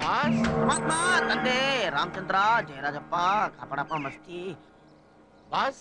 Boss ಪರಮಾತ್ಮ ತಂದೆ ರಾಮಚಂದ್ರ ಜಯರಾಜಪ್ಪ ಕಾಪಾಡಪ್ಪ ಮಸ್ತಿ ಬಾಸ್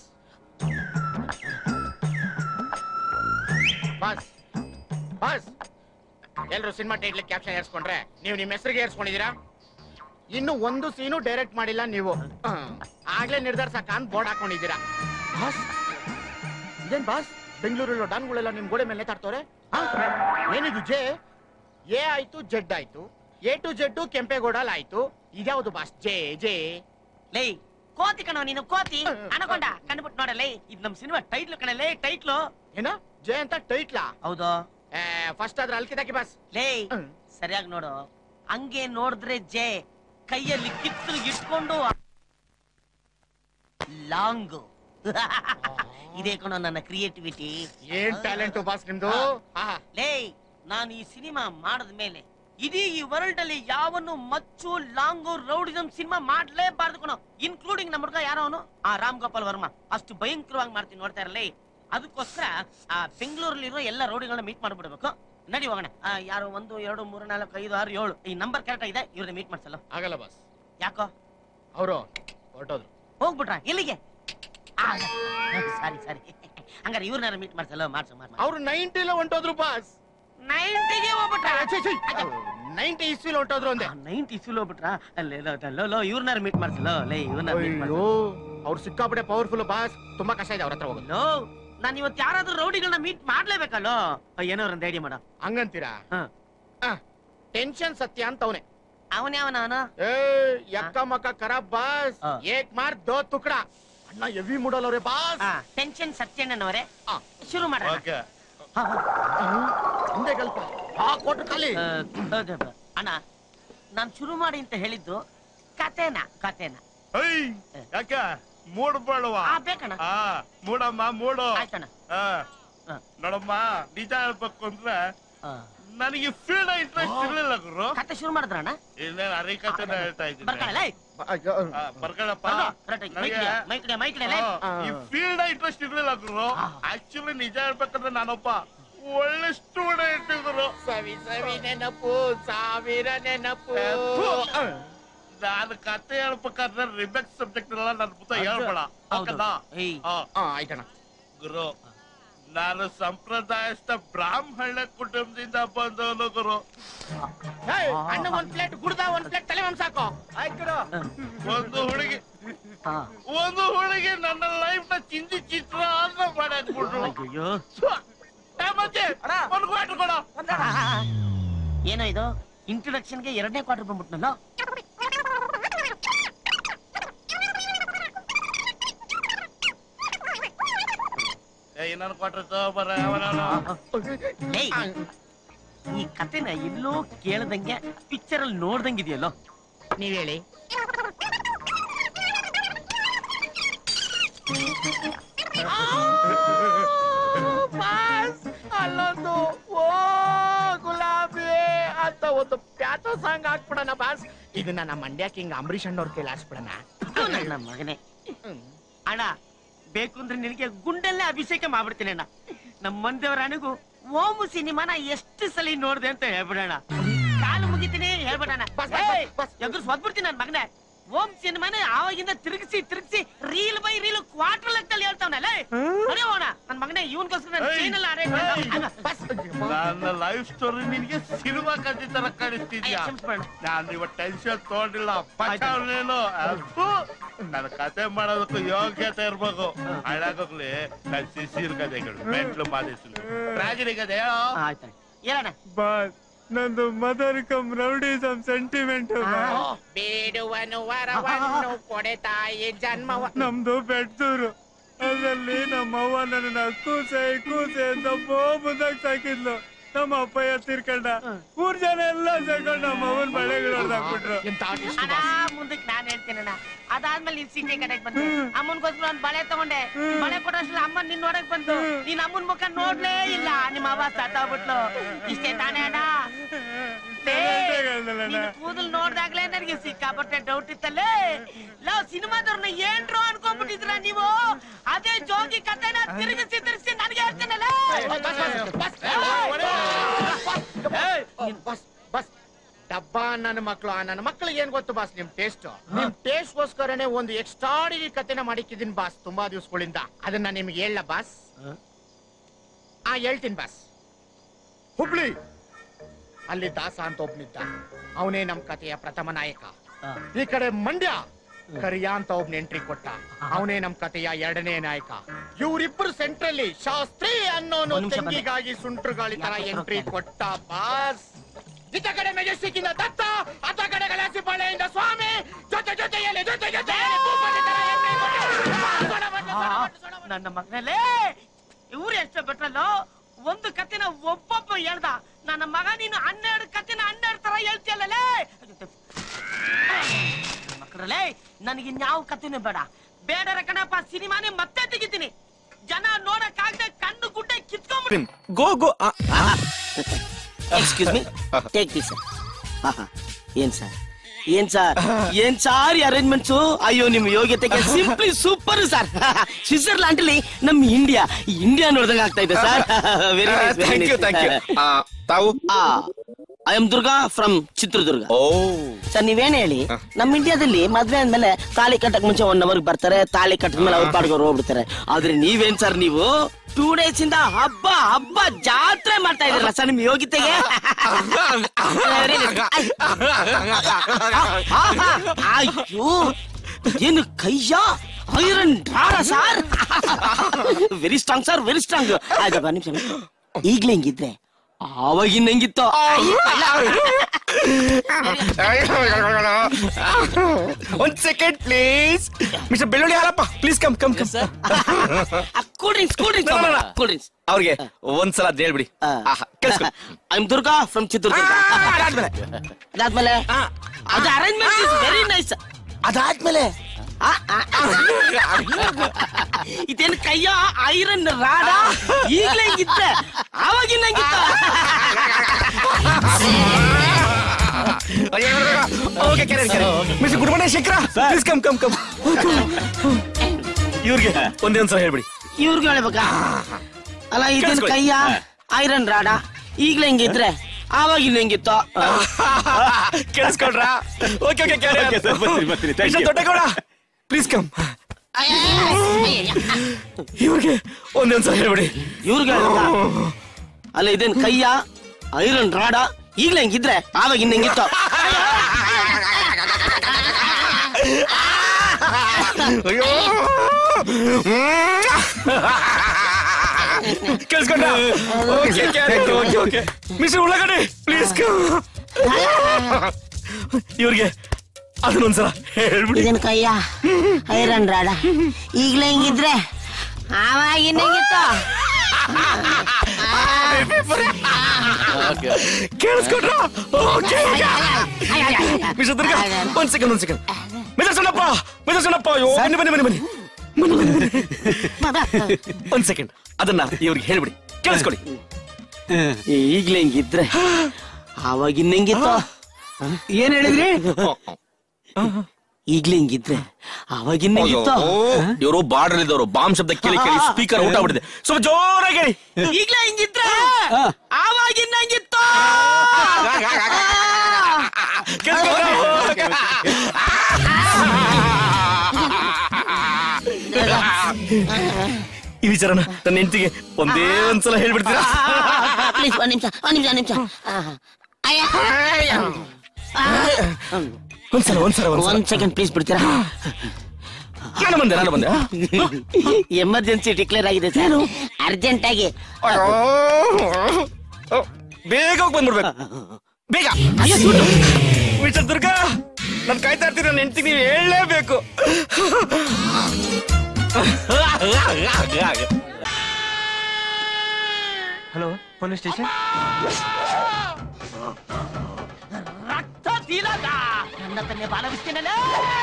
ಬಾಸ್ ಬಾಸ್ ಎಲ್ರು ಸಿನಿಮಾ ಟೈಟ್ಲ್ ಕ್ಯಾಪ್ಷನ್ ಏರ್ಸ್ಕೊಂಡ್ರೆ ನೀವು ನಿಮ್ಮ ಹೆಸರಿಗೆ ಏರ್ಸ್ಕೊಂಡಿದೀರಾ ಇನ್ನು ಒಂದು ಸೀನು ಡೈರೆಕ್ಟ್ ಮಾಡಿಲ್ಲ ನೀವು ಹ್ಮ್. ಆಗ್ಲೇ ನಿರ್ಧರಿಸಕ ಅಂತ ಬೋರ್ಡ್ ಹಾಕೊಂಡಿದ್ದೀರಾ ಬಾಸ್ ಇದೇನ್ ಬಾಸ್ ಬೆಂಗಳೂರಲ್ಲಿರೋ ಡಾನ್ಗಳೆಲ್ಲ ನಿಮ್ ಗೋಡೆ ಮೇಲೆ ನೇತಾಡ್ತವ್ರೆ ಆ? ಏನಿದು ಜೆ ಎ ಆಯ್ತು ಜೆಡ್ ಆಯ್ತು ಎ ಟು ಜೆಡ್ ಕೆಂಪೇಗೌಡಲ್ ಆಯ್ತು ಇದ್ಯಾವುದು ಬಾಸ್ ಜೆ ಜೆ ಲೈ ಕೋತಿ ಕಣೋ ನೀನು ಕೋತಿ ಅನ್ಕೊಂಡ ಕಂಡ್ಬಿಟ್ಟು ನೋಡಲೇ ಇದು ನಮ್ ಸಿನಿಮಾ ಟೈಟ್ಲ್ ಕಣಲೇ ಟೈಟ್ಲು ಏನ ಜೆ ಅಂತ ಟೈಟ್ಲಾ ಹೌದು ಫಸ್ಟ್ ಅದ್ರ ಅಲ್ಕಿದಾಕಿ ಬಾಸ್ ಲೇ ಹ್ಮ್. ಸರಿಯಾಗಿ ನೋಡು ಹಂಗೆ ನೋಡಿದ್ರೆ ಜೆ ಕೈಯಲ್ಲಿ ಕಿತ್ತು ಇಟ್ಕೊಂಡು ಲಾಂಗ್ ಇದೇ ಕಣೋ ನನ್ನ ಕ್ರಿಯೇಟಿವಿಟಿ ಏನ್ ಟ್ಯಾಲೆಂಟ್ ಬಾಸ್ ನಿಮ್ದು ಆಹಾ. ಲೇ ನಾನು ಈ ಸಿನಿಮಾ ಮಾಡದ ಮೇಲೆ ಇಡೀ ಈ ವರ್ಲ್ಡ್ ಅಲ್ಲಿ ಯಾವನು ಮಚ್ಚು ಲಾಂಗು ರೌಡಿಸಂ ಸಿನಿಮಾ ಮಾಡ್ಲೇಬಾರ್ದು ಕಣೋ ಇನ್ಕ್ಲೂಡಿಂಗ್ ನಮ್ಮ ಹುಡುಗ ಯಾರೋ ಅವನು ಆ ರಾಮ್ ಗೋಪಾಲ್ ವರ್ಮಾ ಅಷ್ಟು ಭಯಂಕರವಾಗಿ ಮಾಡ್ತೀನಿ ನೋಡ್ತಾ ಇರಲಿ ಅದಕ್ಕೋಸ್ಕರ ಆ ಬೆಂಗಳೂರಲ್ಲಿರೋ ಎಲ್ಲ ರೌಡಿಗಳನ್ನ ಮೀಟ್ ಮಾಡ್ಬಿಡ್ಬೇಕು ನಡಿ ಹೋಗೋಣ ಆ, ಯಾರು ಒಂದು ಎರಡು ಮೂರು ನಾಲ್ಕು ಐದು ಆರು ಏಳು ಈ ನಂಬರ್ ಕರೆಕ್ಟ್ ಇದೆ ಇವ್ರನ್ನ ಮೀಟ್ ಮಾಡ್ಸಲ್ಲ ಆಗಲ್ಲ ಬಾಸ್ ಯಾಕೋ ಅವರು ಹೊರಟೋದ್ರು ಹೋಗ್ಬಿಟ್ರ ಎಲ್ಲಿಗೆ ಸಾರಿ ಸಾರಿ ಹಂಗಾರೆ ಇವ್ರನ್ನ ಮೀಟ್ ಮಾಡ್ಸಲ್ಲ ಮಾಡ್ಸು ಮಾಡ್ಸ ಅವ್ರು ನೈಂಟಿಲ ಹೊಂಟೋದ್ರು ಬಾಸ್ ನೈನ್ಟಿಗೆ ಹೋಗ್ಬಿಟ್ರ ನೈಂಟಿ ಇಸ್ವಿಲ್ ಹೊಂಟೋದ್ರು ಅಂದೆ ನೈನ್ಟಿ ಇಸ್ವಿಲ್ ಹೋಗ್ಬಿಟ್ರ ಅಲ್ಲೇ ಇವ್ರನ್ನ ಮೀಟ್ ಮಾಡ್ಸಲ್ಲ ಲೇ ಇವ್ರನ್ನ ಮೀಟ್ ಅಯ್ಯೋ ಅವ್ರು ಸಿಕ್ಕಾಪಟ್ಟೆ ಪವರ್ಫುಲ್ ಬಾಸ್ ತುಂಬಾ ಕಷ್ಟ ಇದೆ ಅವ್ರ ಹತ್ರ ಹೋಗೋದು ಲೋ ನಾನು ಇವತ್ತು ಯಾರಾದ್ರೂ ರೌಡಿಗಳನ್ನ ಮೀಟ್ ಮಾಡ್ಲೇಬೇಕಲ್ಲೋ ಏನೋ ಒಂದು ಐಡಿಯಾ ಮಾಡ ಹಂಗಂತೀರಾ ಹ. ಟೆನ್ಷನ್ ಸತ್ಯ ಅಂತ ಅವನೇ ಅವನ್ಯಾವನ ಅವನು ಏ ಯಕ್ಕ ಮಕ್ಕ ಖರಾಬ್ ಬಾಸ್ ಹಾ. ಏಕ್ ಮಾರ್ ದೋ ತುಕಡ ಅಣ್ಣ ಎವಿ ಮೂಡಲ್ಲವ್ರೆ ಬಾಸ್ ಟೆನ್ಷನ್ ಸತ್ಯಣ್ಣನವರೇ ಆ. ಶುರು ಮಾಡೋಣ ಓಕೆ ಹಾ, ಹಾ. ಹಿಂದೆ ಗಲ್ಪ ಆ ಕೊಟ್ಟು ಖಾಲಿ ಆ, ಹೌದು, ಅಣ್ಣ ನಾನ್ ಶುರು ಮಾಡಿ ಅಂತ ಹೇಳಿದ್ದು ಕತೆನ ಕತೆನ ಐ ಯಾಕ ಮೂಡ್ಬೇಡವಾ ಆ ಬೇಕಣ್ಣ ಆ ಮೂಡಮ್ಮ ಮೂಡು ಆಯ್ತಣ್ಣ ಆ, ಹ. ನೋಡಮ್ಮ ನಿಜ ಹೇಳ್ಬೇಕು ಅಂದ್ರೆ ಆ. ನನಗೆ ಫೀಲ್ಡ್ ಇಂಟ್ರೆಸ್ಟ್ ಇರ್ಲಿಲ್ಲ ಗುರು ಕತೆ ಶುರು ಮಾಡಿದ್ರಣ್ಣ ಇನ್ನೇನ್ ಅರಿಕತೆನ ಹೇಳ್ತಾ ಬರ್ಕಣ ಇದ್ದೀನಿ ಲೈ ಆ, ಬರ್ಕಣಪ್ಪ ನನಗೆ ಮೈಕ್ ಮೈಕ್ ಆ, ಈ ಫೀಲ್ಡ್ ಇಂಟ್ರೆಸ್ಟ್ ಇರ್ಲಿಲ್ಲ ಗುರು ಆ. ಆಕ್ಚುಲಿ ನಿಜ ಹೇಳ್ಬೇಕಂದ್ರೆ ನಾನೊಬ್ಬ ಒಳ್ಳೆ ಸ್ಟೂಡೆಂಟ್ ಗುರು ಸವಿ ಸವಿ ನೆನಪು ಸಾವಿರ ನೆನಪು ಥು. ನಾನು ಕತೆ ಹೇಳ್ಬೇಕಾದ್ರೆ ರಿಬೆಕ್ಟ್ ಸಬ್ಜೆಕ್ಟ್ ಎಲ್ಲ ನನ್ನ ಮುತ್ತ ಹೇಳ್ಬೇಡ ಹೌದು ಓಕೆನಾ? ಏಯ್ ಆ, ಆ, ಆಯ್ತಣ್ಣ ಗುರು ನಾನು ಸಂಪ್ರದಾಯಸ್ಥ ಬ್ರಾಹ್ಮಣ ಕುಟುಂಬದಿಂದ ಬಂದವನು ಗುರು ಏಯ್, ಅಣ್ಣ ಒಂದ್ ಪ್ಲೇಟ್ ಗುಡ್ದ ಒಂದ್ ಪ್ಲೇಟ್ ತಲೆ ಮಾಂಸ ಹಾಕೋ ಒಂದು ಹುಡುಗಿ ಹಾ ಒಂದು ಹುಡುಗಿ ನನ್ನ ಲೈಫ್ ನ ಚಿಂದಿ ಚಿತ್ರ ಅನ್ನ ಮಾಡಾಕ್ಬಿಟ್ರು ಅಯ್ಯೋ ಏ ಮತ್ತೆ ಒಂದು ಕ್ವಾರ್ಟರ್ ಕೊಡ ಏನೋ ಇದು ಇಂಟ್ರೊಡಕ್ಷನ್ಗೆ ಎರಡನೇ ಕ್ವಾರ್ಟರ್ ಬಂದ್ಬಿಟ್ನಲ್ಲ ಏ ಇನ್ನೊಂದು ಕ್ವಾರ್ಟರ್ ತಗೋಬರ ಅವನವನು ಏಯ್ ಈ ಕತೆನ ಎಲ್ಲೋ ಕೇಳ್ದಂಗೆ ಪಿಕ್ಚರ್ ಅಲ್ಲಿ ನೋಡ್ದಂಗಿದೆಯಲ್ಲೋ ನೀವ್ ಹೇಳಿ ಬಾಸ್ ಅಲ್ಲೊಂದು ಓ ಗುಲಾಬಿ ಅಂತ ಒಂದು ಪ್ಯಾಟೋ ಸಾಂಗ್ ಹಾಕ್ಬಿಡಣ ಬಾಸ್ ಇದನ್ನ ನಮ್ಮ ಮಂಡ್ಯ ಕಿಂಗ್ ಅಂಬರೀಷ್ ಅಣ್ಣವ್ರ ಕೈಲಿ ಹಾಕ್ಬಿಡಣ ನನ್ನ ಮಗನೇ ಅಣ್ಣ ಬೇಕು ಅಂದ್ರೆ ನಿನಗೆ ಗುಂಡಲ್ಲೇ ಅಭಿಷೇಕ ಮಾಡ್ಬಿಡ್ತೀನಿ ಅಣ್ಣ ನಮ್ಮ ಮಂದಿಯವರ ಅಣಗು ಓಮು ಸಿನಿಮಾನ ಎಷ್ಟು ಸಲ ನೋಡ್ದೆ ಅಂತ ಹೇಳ್ಬಿಡೋಣ ಕಾಲು ಮುಗಿತೀನಿ ಹೇಳ್ಬಿಡೋಣ ಬಸ್, ಬಸ್, ಬಸ್, ಬಸ್. ಎದುರು ಸ್ವದ್ಬಿಡ್ತೀನಿ ನನ್ನ ಮಗನೇ ಓಂ ಸಿನಿಮಾನ ಆವಾಗಿಂದ ತಿರುಗಿಸಿ ತಿರುಗಿಸಿ ರೀಲ್ ಬೈ ರೀಲ್ ಕ್ವಾರ್ಟರ್ ಲೆಕ್ಕದಲ್ಲಿ ಹೇಳ್ತಾವನಲ್ಲ ಅರೆ ಹೋಣ ನನ್ನ ಮಗನೇ ಇವನ್ಗೋಸ್ಕರ ನನ್ನ ಏಯ್, ಚೈನ್ ಎಲ್ಲ ಅರೇಂಜ್ ಬಸ್ ನನ್ನ ಲೈಫ್ ಸ್ಟೋರಿ ನಿನಗೆ ಸಿನಿಮಾ ಕಥೆ ತರ ಕಾಣಿಸ್ತಿದ್ಯಾ ಕ್ಷಮಿಸ್ಬೇಡ ನಾನು ಇವತ್ತು ಟೆನ್ಷನ್ ತಗೊಂಡಿಲ್ಲ ಬಚಾವ್ನೇನು ನನ್ನ ಕತೆ ಮಾಡೋದಕ್ಕೂ ಯೋಗ್ಯತೆ ಇರ್ಬೇಕು ಹಾಳಾಗೋಗ್ಲಿ ನನ್ನ ಶಿಶಿರ್ ಕಥೆಗಳು ಮೆಂಟ್ಲು ಮಾದೇಶನ್ ಟ್ರಾಜಿಡಿ ಕತೆ ಹೇಳೋ ಆಯ್ತು ಹೇಳಣ್ಣ ಬಾಸ್ ನಂದು ಮದರ್ ಕಮ್ ರೌಡಿಸಮ್ ಸೆಂಟಿಮೆಂಟ್ ಬೇಡುವನು ವರವನ್ನು ಕೊಡೆ ತಾಯಿ ಜನ್ಮವ ನಮ್ದು ಬೆಡ್ದೂರು ಅದ್ರಲ್ಲಿ ನಮ್ಮ ಅವ್ವ ನನ್ನ ಕೂಸೆ ಕೂಸೆ ಅಂತ ಮುದ್ದಾಗಿ ಸಾಕಿದ್ಲು ನಮ್ಮ ಅಪ್ಪಯ್ಯ ತೀರ್ಕೊಂಡ ಮೂರ್ ಜನ ಎಲ್ಲ ಸೇರ್ಕೊಂಡು ನಮ್ಮ ಅವನ್ ಬಳೆಗಳು ಹೊಡ್ದಾಕ್ಬಿಟ್ರು ಎಂತ artist ಅಣ್ಣ boss. ಮುಂದಕ್ಕೆ ನಾನ್ ಹೇಳ್ತೇನಣ್ಣ ಅದಾದ್ಮೇಲೆ ನೀನ್ ಸೀಟೆ ಕಡೆಗೆ ಬಂದೆ ಅಮ್ಮನ್ಗೋಸ್ಕರ ಒಂದ್ ಬಳೆ ತಗೊಂಡೆ ಬಳೆ ಕೊಡೋಷ್ಟ್ರಲ್ಲಿ ಅಮ್ಮ ನಿನ್ ನೋಡಕ್ ಬಂತು ನೀನ್ ಅಮ್ಮನ್ ಮುಖ ನೋಡ್ಲೇ ಇಲ್ಲ ನಿಮ್ಮ ಅವ್ವ ಸತ್ತಾಗ್ಬಿಟ್ಲು ಇಷ್ಟೇ ತಾನೇ ಅಣ್ಣ ಲೇ, ನಿನ್ ಕೂದಲ್ ನೋಡ್ದಾಗ್ಲೇ ನನಗೆ ಸಿಕ್ಕಾಪಟ್ಟೆ ಡೌಟ್ ಇತ್ತಲ್ಲೇ ಲವ್ ಸಿನಿಮಾದವ್ರನ್ನ ಏನ್ರು ಅನ್ಕೊಂಡ್ಬಿಟ್ಟಿದ್ರ ನೀವು ಅದೇ ಜೋಗಿ ಕಥೆನ ತಿರುಗಿಸಿ ತಿರುಗಿಸಿ ನನಗೆ ಹೇಳ್ತೇನಲ್ಲ ಬಸ್, ಬಸ್, ಬಸ್, ಬಸ್, ಬಸ್, ಬಸ್, ಬಸ್, ಡಬ್ಬ ಅಪ್ಪ ನನ್ನ ಮಕ್ಳು ಆ ನನ್ನ ಮಕ್ಳಿಗೆ ಏನ್ ಗೊತ್ತು ಬಾಸ್ ನಿಮ್ ಟೇಸ್ಟ್ ನಿಮ್ ಟೇಸ್ಟ್ ಗೋಸ್ಕರನೇ ಒಂದು ಎಕ್ಸ್ಟ್ರಾಡಿನರಿ ಕತೆನ ಮಾಡಿಕ್ಕಿದೀನಿ ಬಾಸ್ ತುಂಬಾ ದಿವಸಗಳಿಂದ ಅದನ್ನ ನಿಮ್ಗೆ ಹೇಳ ಬಾಸ್ ಆ ಹೇಳ್ತೀನಿ ಬಾಸ್ ಹುಬ್ಳಿ ಅಲ್ಲಿ ದಾಸ ಅಂತ ಒಬ್ನಿದ್ದ ಅವನೇ ನಮ್ ಕಥೆಯ ಪ್ರಥಮ ನಾಯಕ ಈ ಕಡೆ ಮಂಡ್ಯ ಕರಿಯ ಅಂತ ಒಬ್ನ ಎಂಟ್ರಿ ಕೊಟ್ಟ ಅವನೇ ನಮ್ ಕಥೆಯ ಎರಡನೇ ನಾಯಕ ಇವರಿಬ್ಬರು ಸೆಂಟ್ರಲ್ಲಿ ಶಾಸ್ತ್ರಿ ಅನ್ನೋನು ಒಂದ್ ನಿಮಿಷ ಬಂದೆ. ತೆಂಗಿಗಾಗಿ ಸುಂಟ್ರು ಗಾಳಿ ತರ ಯಾಕೆ ಎಂಟ್ರಿ ಹೆಸರು ಕೊಟ್ಟ ಬಾಸ್ ಇತ್ತ ಕಡೆ ಮೆಜೆಸ್ಟಿಕ್ ಇಂದ ದತ್ತ ಅತ್ತ ಕಡೆ ಗಲಾಸಿಪಾಳ್ಯದಿಂದ ಸ್ವಾಮಿ ಜೊತೆ ಜೊತೆಯಲ್ಲಿ ಜೊತೆ ಜೊತೆಯಲ್ಲಿ ಭೂಪತಿ ತರ entry ಕೊಟ್ಟ. ಸೊಡ ಬಂದು, ಸೊಡ ಬಂದು, ಸೊಡ ಬಂದು. ನನ್ನ ಮಗನಲ್ಲೇ ಇವ್ರು ಎಷ್ಟು ಬಿಟ್ರಲ್ಲೋ ಒಂದು ಕತ್ತಿನ ಒಬ್ಬೊಬ್ಬ ಹೇಳ್ದ ನನ್ನ ಮಗ ನೀನು ಹನ್ನೆರಡು ಕತ್ತಿನ ಹನ್ನೆರಡು ತರ ಹೇಳ್ತಿಯಲ್ಲೇ ಮಕ್ಕಳಲ್ಲೇ ನನಗೆ ಇನ್ಯಾವ ಕತ್ತಿನೂ ಬೇಡ ಬೇಡರ ಕಣಪ್ಪ ಸಿನಿಮಾನೇ ಮತ್ತೆ ತೆಗಿತೀನಿ ಜನ ನೋಡಕ್ಕಾಗದೆ ಕಣ್ಣು ಗುಡ್ಡೆ ಕಿತ್ಕೊಂಡ್ಬಿಟ್ಟು go go excuse me take this ಏನ್ ಸರ್ ಏನ್ ಸರ್ ಏನ್ ಸಾರ್ ಅರೇಂಜ್ಮೆಂಟ್ಸ್ ಅಯ್ಯೋ ನಿಮ್ ಯೋಗ್ಯತೆಗೆ ಸಿಂಪ್ಲಿ ಸೂಪರ್ ಸರ್ ಸ್ವಿಟ್ಜರ್ಲ್ಯಾಂಡ್ ಅಲ್ಲಿ ನಮ್ ಇಂಡಿಯಾ ಇಂಡಿಯಾ ನೋಡ್ದಂಗ ಆಗ್ತಾ ಇದೆ sir very thank you thank you ತಾವು I am Durga from Chitradurga ಓ ಸರ್ ನೀವೇನ್ ಹೇಳಿ ನಮ್ ಇಂಡಿಯಾದಲ್ಲಿ ಮದ್ವೆ ಅಂದ್ಮೇಲೆ ತಾಳಿ ಕಟ್ಟಕ್ ಮುಂಚೆ ಒನ್ ಅವರ್ ಬರ್ತಾರೆ ತಾಳಿ ಕಟ್ಟಿದ್ಮೇಲೆ ಅವ್ರ ಪಾಡ್ಗೆ ಅವ್ರು ಹೋಗ್ಬಿಡ್ತಾರೆ ಆದ್ರೆ ನೀವೇನ್ ಸರ್ ನೀವು ಟೂ ಡೇಸ್ ಇಂದ ಹಬ್ಬ ಹಬ್ಬ ಜಾತ್ರೆ ಮಾಡ್ತಾ ಇದ್ರಲ್ಲ ಸರ್ ನಿಮ್ ಯೋಗ್ಯತೆಗೆ Very nice. ಆಹಾ, ಅಯ್ಯೋ ಏನು ಕೈಯ ಐರನ್ ಢಾರ sir very strong sir very strong ಆಯ್ತು ಬಾ ನಿಮಿಷ ಈಗ್ಲೇ ಹಿಂಗಿದ್ರೆ ಆವಾಗಿನ ಹೆಂಗಿತ್ತು ಒಂದ್ second please mister Bellulli Halappa please come come come cool drinks cool drinks No, no, no. Cool drinks ಅವ್ರಿಗೆ ಒಂದ್ಸಲ ಅದ್ ಹೇಳ್ಬಿಡಿ ಕೇಳಿಸ್ಕೊ I am Durga from Chitradurga ಅದಾದ್ಮೇಲೆ ಅದಾದ್ಮೇಲೆ ಆ, ಅದು ಅರೇಂಜ್ಮೆಂಟ್ ಇಸ್ ವೆರಿ ನೈಸ್ ಅದಾದ್ಮೇಲೆ ಇದೇನು ಕೈಯ ಐರನ್ ರಾಡ ಈಗ್ಲೇ ಹಿಂಗಿತ್ತೆ ಆವಾಗಿನ ಹೆಂಗಿತ್ತು ಓಕೆ ಕೆರೆ ಕೆರೆ mister Gurumane Shekhara please come come come ಇವ್ರಿಗೆ ಒಂದೇ ಒಂದ್ಸಲ ಹೇಳ್ಬಿಡಿ ಇವ್ರಿಗೆ ಹೇಳ್ಬೇಕಾ ಅಲ್ಲ ಇದೇನು ಕೇಳಿಸ್ಕೊಳ್ಳಿ. ಕೈಯ ಐರನ್ ರಾಡ ಈಗ್ಲೇ ಹಿಂಗಿದ್ರೆ ಆವಾಗಿನ ಹೆಂಗಿತ್ತು ಕೇಳಿಸ್ಕೊಳ್ರಾ ಓಕೆ ಓಕೆ ಕೆರೆ ದೊಡ್ಡಗೌಡ ಪ್ಲೀಸ್ ಕಮ್ ಇವ್ರಿಗೆ ಒಂದೇ ಒಂದ್ಸಲ ಹೇಳ್ಬಿಡಿ ಇವ್ರಿಗೆ ಹೇಳ್ಬೇಕಾ ಅಲ್ಲ ಇದೇನು ಕೈಯ ಐರನ್ ರಾಡ ಈಗ್ಲೇ ಹಿಂಗಿದ್ರೆ ಆವಾಗಿನ ಹೆಂಗಿತ್ತು ಅಯ್ಯೋ ಕೇಳಿಸ್ಕೊಂಡ okay okay mister Ullagaddi please ಇವ್ರಿಗೆ ಅದನ್ನೊಂದ್ಸಲ ಹೇಳ್ಬಿಡಿ ಇದೇನು ಕೈಯ ಐರನ್ ರಾಡ ಈಗ್ಲೇ ಹಿಂಗಿದ್ರೆ ಆವಾಗಿನ ಹೆಂಗಿತ್ತು ಕೇಳಿಸ್ಕೊಂಡ್ರ ಓಕೆ ಮಿಸ್ಟರ್ ದುರ್ಗಾ ಒಂದ್ ಸೆಕೆಂಡ್ ಒಂದ್ second mister Sannappa mister Sannappa ಅಯ್ಯೋ ಬನ್ನಿ ಬನ್ನಿ ಬನ್ನಿ ಬನ್ನಿ ಬನ್ನಿ ಬನ್ನಿ ಒಂದ್ ಸೆಕೆಂಡ್ ಅದನ್ನ ಇವ್ರಿಗೆ ಹೇಳ್ಬಿಡಿ ಕೇಳಿಸ್ಕೊಳ್ಳಿ ಈಗ್ಲೇ ಹಿಂಗಿದ್ರೆ ಆವಾಗಿನ ಹೆಂಗಿತ್ತು ಏನ್ ಹೇಳಿದ್ರಿ ಈಗ್ಲೇ ಹಿಂಗಿದ್ರೆ ಆವಾಗಿನ ಹೆಂಗಿತ್ತು ಇವರು ಬಾರ್ಡರ್ ಇದ್ದವರು ಬಾಂಬ್ ಶಬ್ದ ಕೇಳಿ ಕೇಳಿ ಸ್ಪೀಕರ್ ಔಟ್ ಆಗ್ಬಿಟ್ಟಿದೆ ಸ್ವಲ್ಪ ಜೋರಾಗಿ ಹೇಳಿ ಈಗ್ಲೇ ಹಿಂಗಿದ್ರೆ ಆವಾಗಿನ ಹೆಂಗಿತ್ತು ಕೇಳಿಸ್ಕೊಂಡ್ರಾ? ಈ ವಿಚಾರನ ನನ್ನ ಹೆಂಡತಿಗೆ ಒಂದೇ ಒಂದ್ಸಲ ಹೇಳ್ಬಿಡ್ತೀರಾ ಪ್ಲೀಸ್ ಒಂದ್ ನಿಮಿಷ ಒಂದ್ ನಿಮಿಷ ಒಂದ್ ನಿಮಿಷ ಒಂದ್ಸಲ ಒಂದ್ಸಲ ಒಂದ್ಸಲ ಒಂದ್ ಸೆಕೆಂಡ್ ಪ್ಲೀಸ್ ಬಿಡ್ತೀರಾ ನಾನು ಬಂದೆ ನಾನು ಬಂದೆ ಎಮರ್ಜೆನ್ಸಿ ಡಿಕ್ಲೇರ್ ಆಗಿದೆ ಸರ್ ಅರ್ಜೆಂಟ್ ಆಗಿ ಅಯ್ಯೋ. ಓ, ಬೇಗ ಹೋಗಿ ಬಂದ್ಬಿಡ್ಬೇಕು ಬೇಗ ಮಿಸ್ಟರ್ ದುರ್ಗಾ ನಾನು ಕಾಯ್ತಾ ಇರ್ತೀನಿ ನನ್ನ ಹೆಂಡತಿಗೆ ನೀವು ಹೇಳಲೇಬೇಕು ಹಲೋ ಪೊಲೀಸ್ ಸ್ಟೇಷನ್ ರಕ್ತ ತೀಲಗ ನನ್ನ ತನ್ನೆ ಬಾಲವಿಸ್ತೇನಲ್ಲೇ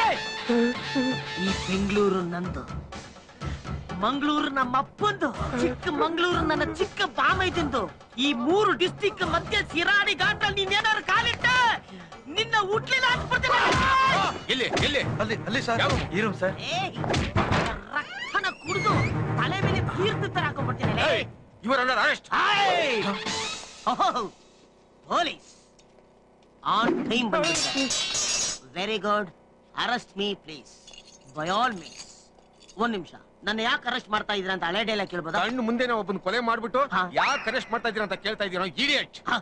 ಈ ಬೆಂಗಳೂರು ನಂದು ಮಂಗಳೂರು ನಮ್ಮ ಅಪ್ಪಂದು ಚಿಕ್ಕ ಮಂಗಳೂರು ನನ್ನ ಚಿಕ್ಕ ಬಾಮೈದಿಂದು ಈ ಮೂರು ಡಿಸ್ಟಿಕ್ ಮಧ್ಯೆ ಸಿರಾಡಿ ಘಾಟಲ್ಲಿ ನೀನೇನಾರು ಕಾಲಿಟ್ಟ ನಿನ್ನ ಹುಟ್ಲಿಲ್ಲ ಅನ್ಸ್ಬಿಡ್ತೇನೆ ಇಲ್ಲಿ ಇಲ್ಲಿ ಅಲ್ಲಿ ಅಲ್ಲಿ ಸರ್ ಇರು ಸರ್ ಏಯ್, ರಕ್ತನ ಕುಡಿದು ತಲೆ ಮೇಲೆ ತೀರ್ಥ ತರ ಹಾಕೊಂಡ್ಬಿಡ್ತೀನಿ ಇವರನ್ನ ಅರೆಸ್ಟ್ ಪೊಲೀಸ್ ಆನ್ ಟೈಮ್ ಬಂದಿದ್ದಾರೆ very good arrest me please by all means ಒಂದ್ ನಿಮಿಷ ನನ್ನ ಯಾಕೆ ಅರೆಸ್ಟ್ ಮಾಡ್ತಾ ಇದ್ರ ಅಂತ ಹಳೆ ಡೈಲಾಗ್ ಕೇಳ್ಬೋದಾ ಕಣ್ಣು ಮುಂದೆನೆ ಒಬ್ಬನ ಕೊಲೆ ಮಾಡ್ಬಿಟ್ಟು ಹಾ. ಯಾಕೆ ಅರೆಸ್ಟ್ ಮಾಡ್ತಾ ಇದೀರ ಅಂತ ಕೇಳ್ತಾ ಇದೀನೋ ಇಡಿಯಟ್ ಹ.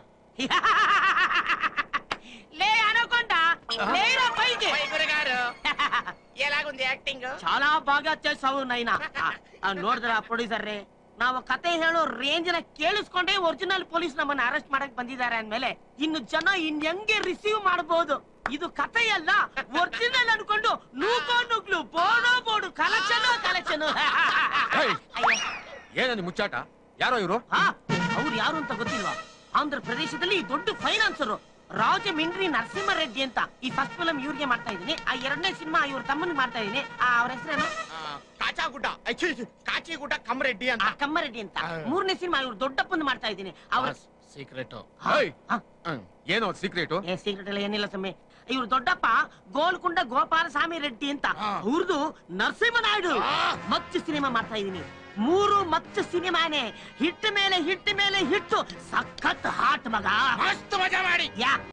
లే అనకొండ లేరా పైకి వైగురు గారు ఎలాగుంది యాక్టింగ్ చాలా బాగా చేసావు నైనా ನೋಡಿದ್ರ ಪ್ರೊಡ್ಯೂಸರ್ ರೇ ನಾವು ಕತೆ ಹೇಳೋ ರೇಂಜ್ ನ ಕೇಳಿಸ್ಕೊಂಡೇ ಒರಿಜಿನಲ್ ಪೊಲೀಸ್ ನಮ್ಮನ್ನ ಅರೆಸ್ಟ್ ಮಾಡಕ್ ಬಂದಿದ್ದಾರೆ ಅಂದ್ಮೇಲೆ ಇನ್ನು ಜನ ಇನ್ ಹೆಂಗೆ ರಿಸೀವ್ ಮಾಡಬಹುದು ಇದು ಕತೆ ಅಲ್ಲ ಒರಿಜಿನಲ್ ಅನ್ಕೊಂಡು ನೂಕೋ ನುಗ್ಲು ಬೋಡೋ ಬೋಡು ಕಲೆಕ್ಷನ್ ಕಲೆಕ್ಷನ್ ಹೇಯ್! ಏನಂದಿ ಮುಚ್ಚಾಟ ಯಾರೋ ಇವರು ಅವ್ರು ಯಾರು ಅಂತ ಗೊತ್ತಿಲ್ವಾ ಆಂಧ್ರ ಪ್ರದೇಶದಲ್ಲಿ ದೊಡ್ಡ ಫೈನಾನ್ಸರು ರಾಜ ಮಿಂಡ್ರಿ ನರಸಿಂಹರೆಡ್ಡಿ ಅಂತ ಈ ಫಸ್ಟ್ ಫಿಲಂ ಇವ್ರಿಗೆ ಮಾಡ್ತಾ ಇದೀನಿ ಆ ಎರಡನೇ ಸಿನಿಮಾ ಇವ್ರ ತಮ್ಮನಿಗೆ ಮಾಡ್ತಾ ಇದೀನಿ ಅವ್ರ ಹೆಸರೇನು ಕಾಚಾಗುಡ್ಡ ಅಚ್ಚಿ, ಕಾಚಿಗುಡ್ಡ ಕಮ್ರೆಡ್ಡಿ ಅಂತ ಆ ಕಮ್ಮರೆಡ್ಡಿ ಅಂತ ಮೂರನೇ ಸಿನಿಮಾ ಇವ್ರು ದೊಡ್ಡಪ್ಪಂದು ಮಾಡ್ತಾ ಇದೀನಿ ಅವ್ರ ಸೀಕ್ರೆಟ್ ಹೇಯ್! ಏನೋ ಸೀಕ್ರೆಟ್ ಏ ಸೀಕ್ರೆಟ್ ಎಲ್ಲ ಏನಿಲ್ಲ ಸ್ವಾಮಿ ಇವ್ರು ದೊಡ್ಡಪ್ಪ ಗೋಲ್ಕುಂಡ ಗೋಪಾಲಸ್ವಾಮಿ ರೆಡ್ಡಿ ಅಂತ ಅವ್ರದ್ದು ನರಸಿಂಹನಾಯ್ಡು ಮಚ್ಚು ಸಿನಿಮಾ ಮಾಡ್ತಾ ಇದೀನಿ ಮೂರು ಮಚ್ಚು ಸಿನಿಮಾನೇ ಹಿಟ್ ಮೇಲೆ ಹಿಟ್ ಮೇಲೆ ಹಿಟ್ಟು ಸಖತ್ ಹಾಟ್ ಮಗ ಮಸ್ತ್ ಮಜಾ ಮಾಡಿ ಯಾ